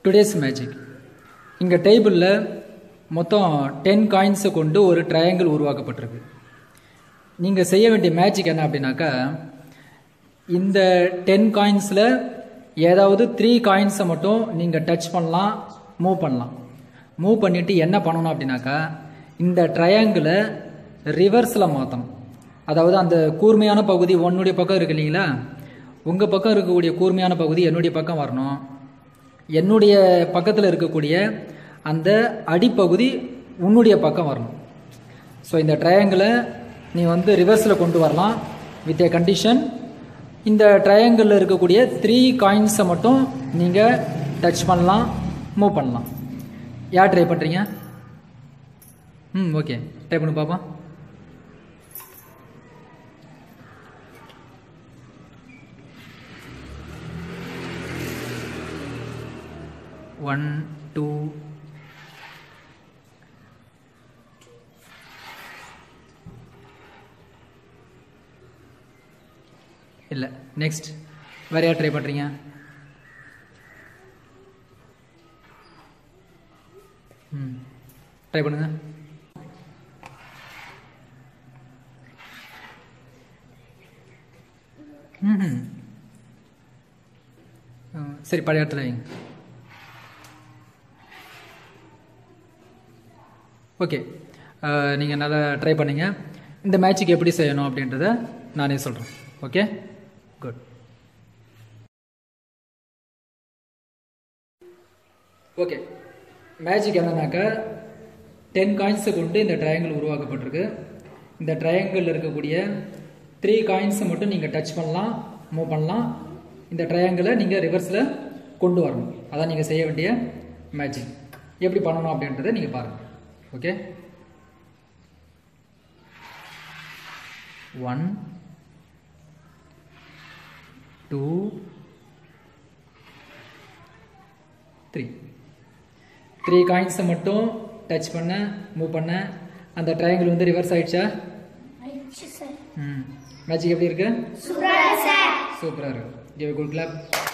today's magic இங்கே டேபிளில் மொத்தம் டென் காயின்ஸை கொண்டு ஒரு ட்ரையாங்கிள் உருவாக்கப்பட்டிருக்கு நீங்கள் செய்ய வேண்டிய மேஜிக் என்ன அப்படின்னாக்கா இந்த டென் காயின்ஸில் ஏதாவது த்ரீ காயின்ஸை மட்டும் நீங்கள் டச் பண்ணலாம் மூவ் பண்ணலாம் மூவ் பண்ணிவிட்டு என்ன பண்ணணும் அப்படின்னாக்கா இந்த ட்ரையாங்கிளை ரிவர்ஸில் மாற்றணும் அதாவது அந்த கூர்மையான பகுதி உன்னுடைய பக்கம் இருக்கு இல்லைங்களா உங்கள் பக்கம் இருக்கக்கூடிய கூர்மையான பகுதி என்னுடைய பக்கம் வரணும் என்னுடைய பக்கத்தில் இருக்கக்கூடிய அந்த அடிப்பகுதி உன்னுடைய பக்கம் வரணும் ஸோ இந்த ட்ரையாங்கிளை நீ வந்து ரிவர்ஸில் கொண்டு வரலாம் வித் ஏ கண்டிஷன் இந்த ட்ரையாங்கிளில் இருக்கக்கூடிய த்ரீ காயின்ஸை மட்டும் நீங்கள் டச் பண்ணலாம் மூவ் பண்ணலாம் யார் ட்ரை பண்ணுறீங்க ம் ஓகே ட்ரை பண்ணி பார்ப்போம் ஒன் டூ இல்லை நெக்ஸ்ட் வேறு யார் ட்ரை பண்ணுறீங்க ம் ட்ரை பண்ணுங்க ம் சரி பழைய இடத்துல வைங்க ஓகே நீங்கள் நல்லா ட்ரை பண்ணீங்க இந்த மேட்சுக்கு எப்படி செய்யணும் அப்படின்றத நானே சொல்கிறேன் ஓகே குட் ஓகே மேஜிக் என்னன்னாக்கா டென் காயின்ஸை கொண்டு இந்த ட்ரையாங்கிள் உருவாக்கப்பட்டிருக்கு இந்த ட்ரையாங்கிளில் இருக்கக்கூடிய த்ரீ காயின்ஸை மட்டும் நீங்கள் டச் பண்ணலாம் மூவ் பண்ணலாம் இந்த ட்ரையாங்கிளை நீங்கள் ரிவர்ஸில் கொண்டு வரணும் அதான் நீங்கள் செய்ய வேண்டிய மேஜிக் எப்படி பண்ணணும் அப்படின்றத நீங்கள் பாருங்கள் okay one two three three காயின்ஸை மட்டும் டச் பண்ண மூவ் பண்ண அந்த ட்ரையாங்கிள் வந்து ரிவர்ஸ் ஆயிடுச்சா ஆயிடுச்சு சார் ம் மேஜிக் எப்படி இருக்கு சூப்பரா சார் சூப்பராக இருக்கு கிவ் குட் கிளாப்